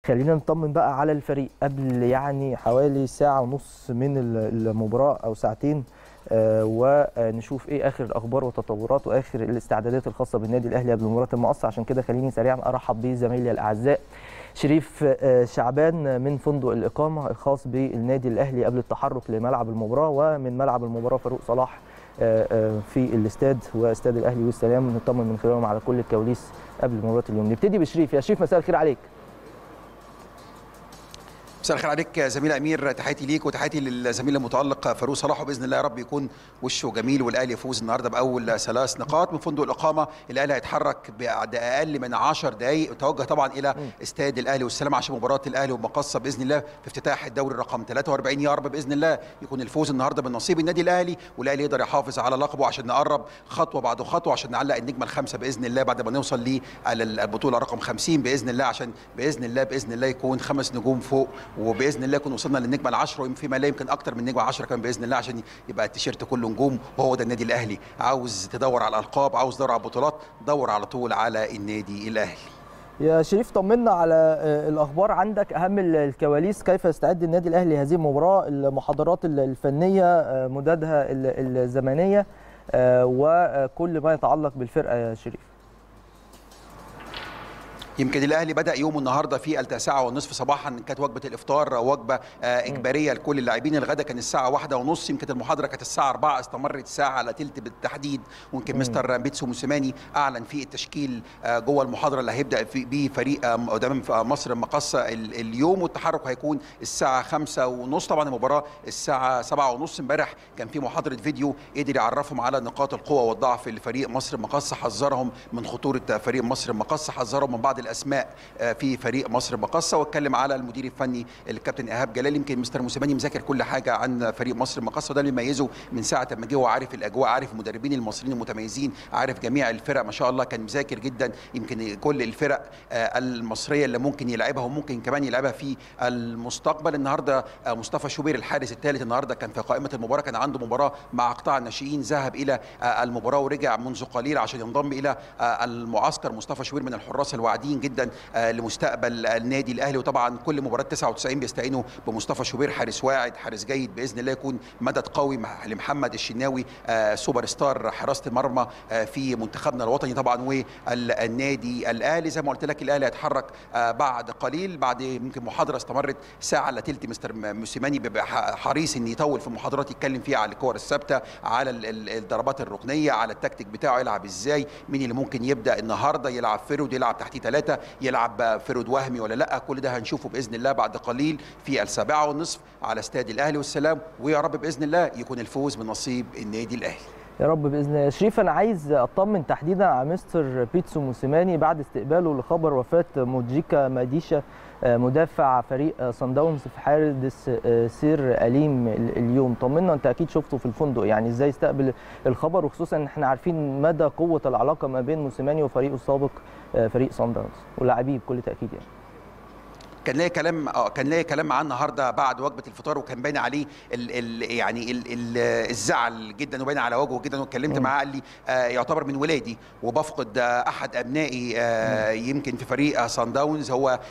خلينا نطمن بقى على الفريق قبل يعني حوالي ساعة ونص من المباراة أو ساعتين آه، ونشوف ايه اخر الاخبار والتطورات واخر الاستعدادات الخاصه بالنادي الاهلي قبل مباراه المقص عشان كده خليني سريعا ارحب بزمايلي الاعزاء شريف آه، شعبان من فندق الاقامه الخاص بالنادي الاهلي قبل التحرك لملعب المباراه ومن ملعب المباراه فاروق صلاح آه، آه، في الاستاد واستاد الاهلي والسلام نطمن من خلالهم على كل الكواليس قبل مباراه اليوم نبتدي بشريف يا شريف مساء الخير عليك مساء الخير عليك يا زميل امير تحياتي ليك وتحياتي للزميل المتالق فاروق صلاح وباذن الله يا رب يكون وشه جميل والاهلي يفوز النهارده باول ثلاث نقاط من فندق الاقامه الاهلي هيتحرك بعد اقل من 10 دقائق توجه طبعا الى استاد الاهلي والسلام عشان مباراه الاهلي ومقصه باذن الله في افتتاح الدوري رقم 43 يا رب باذن الله يكون الفوز النهارده من نصيب النادي الاهلي والاهلي يقدر يحافظ على لقبه عشان نقرب خطوه بعد خطوه عشان نعلق النجمه الخامسه باذن الله بعد ما نوصل للبطوله رقم 50 باذن الله عشان باذن الله باذن الله يكون خمس نجوم فوق وباذن الله يكون وصلنا للنجمه العشره وفيما لا يمكن اكتر من نجمه 10 كمان باذن الله عشان يبقى التيشيرت كله نجوم وهو ده النادي الاهلي عاوز تدور على الالقاب عاوز تدور على البطولات دور على طول على النادي الاهلي يا شريف طمنا على آه، الاخبار عندك اهم ال- الكواليس كيف يستعد النادي الاهلي لهذه المباراه المحاضرات ال- الفنيه آه، مدادها ال- الزمنيه آه، وكل ما يتعلق بالفرقه يا شريف يمكن الاهلي بدا يومه النهارده في التاسعه والنصف صباحا كانت وجبه الافطار وجبه آه، اجباريه لكل اللاعبين الغدا كان الساعه واحدة ونص يمكن المحاضره كانت الساعه 4 استمرت ساعه على تلت بالتحديد ويمكن مستر بيتسو موسيماني اعلن في التشكيل آه، جوه المحاضره اللي هيبدا في بيه فريق آه، قدام في مصر المقصه ال- اليوم والتحرك هيكون الساعه 5 ونص طبعا المباراه الساعه 7 ونص امبارح كان في محاضره فيديو قدر يعرفهم على نقاط القوه والضعف لفريق مصر المقصه حذرهم من خطوره فريق مصر المقصه حذرهم من بعض الاسماء آه، في فريق مصر المقصه واتكلم على المدير الفني الكابتن ايهاب جلال يمكن مستر موسيماني مذاكر كل حاجه عن فريق مصر المقصه وده اللي يميزه من ساعه ما جه هو عارف الاجواء عارف المدربين المصريين المتميزين عارف جميع الفرق ما شاء الله كان مذاكر جدا يمكن كل الفرق آه، المصريه اللي ممكن يلعبها وممكن كمان يلعبها في المستقبل النهارده آه، مصطفى شوبير الحارس الثالث النهارده كان في قائمه المباراه كان عنده مباراه مع قطاع الناشئين ذهب الى آه، المباراه ورجع منذ قليل عشان ينضم الى آه، المعسكر مصطفى شوبير من الحراس الواعدين جدا آه، لمستقبل النادي الاهلي وطبعا كل مباراه 99 بيستعينوا بمصطفى شوبير حارس واعد حارس جيد باذن الله يكون مدد قوي مع- لمحمد الشناوي آه، سوبر ستار حراسه المرمى آه، في منتخبنا الوطني طبعا والنادي الاهلي زي ما قلت لك الاهلي هيتحرك آه، بعد قليل بعد يمكن محاضره استمرت ساعه الا تلت مستر موسيماني بيبقى ح- حريص ان يطول في المحاضرات يتكلم فيها على الكور الثابته على ال- ال- الضربات الركنيه على التكتيك بتاعه يلعب ازاي مين اللي ممكن يبدا النهارده يلعب فرود يلعب تحتيه ثلاثه يلعب فرود وهمي ولا لا كل ده هنشوفه باذن الله بعد قليل في السابعه والنصف على استاد الاهلي والسلام ويا رب باذن الله يكون الفوز من نصيب النادي الاهلي يا رب باذن الله شريف انا عايز اطمن تحديدا على مستر بيتسو موسيماني بعد استقباله لخبر وفاه موجيكا ماديشا آه، مدافع فريق آه، صن داونز في حادث آه، سير اليم ال- اليوم طمنا انت اكيد شفته في الفندق يعني ازاي استقبل الخبر وخصوصا ان احنا عارفين مدى قوه العلاقه ما بين موسيماني وفريقه السابق آه، فريق صن داونز ولاعبيه بكل تاكيد يعني كان ليا كلام اه كان ليا كلام معاه النهارده بعد وجبه الفطار وكان باين عليه ال ال يعني ال ال الزعل جدا وباين على وجهه جدا واتكلمت مم. معاه قال لي آه يعتبر من ولادي وبفقد آه احد ابنائي آه يمكن في فريق صن داونز هو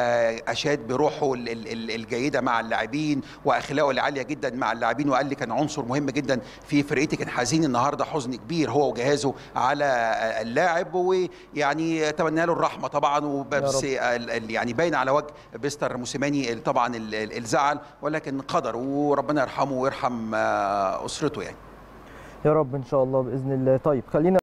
واشاد بروحه ال- ال- ال- الجيده مع اللاعبين واخلاقه العاليه جدا مع اللاعبين وقال لي كان عنصر مهم جدا في فرقتي كان حزين النهارده حزن كبير هو وجهازه على آه، اللاعب ويعني اتمنى له الرحمه طبعا وبس رب. ال- ال- يعني باين على وجه بيستر موسيماني طبعا ال- ال- الزعل ولكن قدر وربنا يرحمه ويرحم آه، اسرته يعني يا رب ان شاء الله باذن الله طيب خلينا